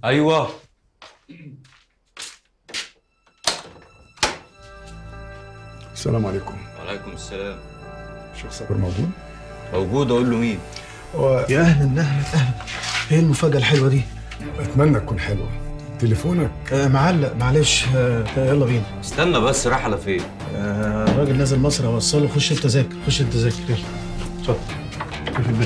ايوه السلام عليكم وعليكم السلام شيخ صابر موجود؟ موجود اقول له مين هو يا اهلا اهلا اهلا ايه المفاجاه الحلوه دي اتمنى تكون حلوه تليفونك آه معلق معلش آه يلا بينا استنى بس راح على فين آه الراجل نازل مصر اوصله خش انت ذاكر خش انت ذاكر يلا اتفضل في البيت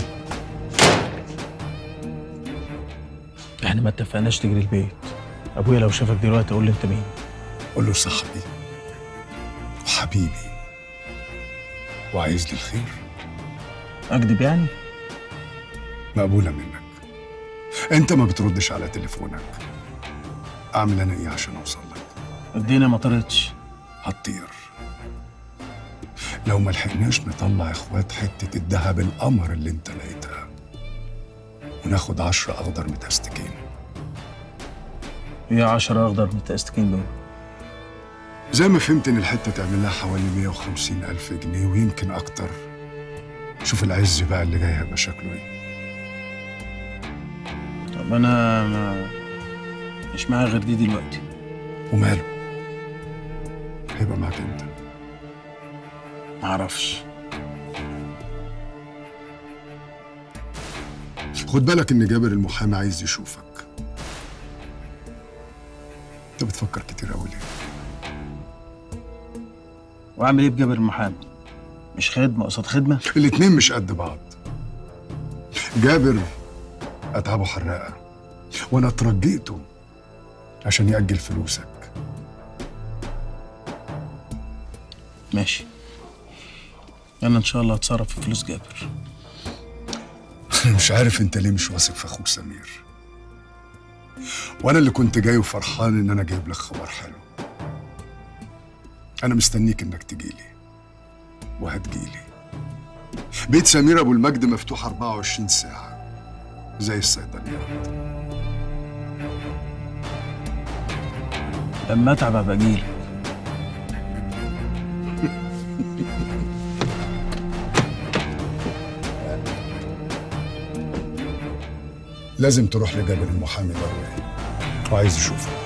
احنا ما اتفقناش تجري البيت ابويا لو شافك دلوقتي قول لي انت مين قول له صاحبي وحبيبي وعايز لي الخير اكذب يعني مقبوله منك انت ما بتردش على تليفونك اعمل انا ايه عشان اوصل لك الدنيا ما طرتش هتطير لو ما لحقناش نطلع اخوات حته الذهب القمر اللي انت لقيتها وناخد عشرة اخضر متستكين هي 10 اخضر متأستكين دول زي ما فهمت ان الحته تعمل لها حوالي 150 الف جنيه ويمكن اكتر شوف العز بقى اللي جاي هيبقى شكله ايه طب انا ما مش معايا غير دي دلوقتي وماله هيبقى معاك انت ما اعرفش خد بالك ان جابر المحامي عايز يشوفك انت بتفكر كتير قوي ليه واعمل ايه بجابر المحامي مش خدمه قصاد خدمه الاتنين مش قد بعض جابر اتعبه حراقه وانا اترجيته عشان ياجل فلوسك ماشي انا ان شاء الله هتصرف في فلوس جابر انا مش عارف انت ليه مش واثق في اخوك سمير وانا اللي كنت جاي وفرحان ان انا جايب لك خبر حلو انا مستنيك انك تجيلي وهتجيلي بيت سمير ابو المجد مفتوح 24 ساعه زي الصيدليات لما اتعب ابقى اجيلك لازم تروح لجابر المحامي ضروري وعايز يشوفك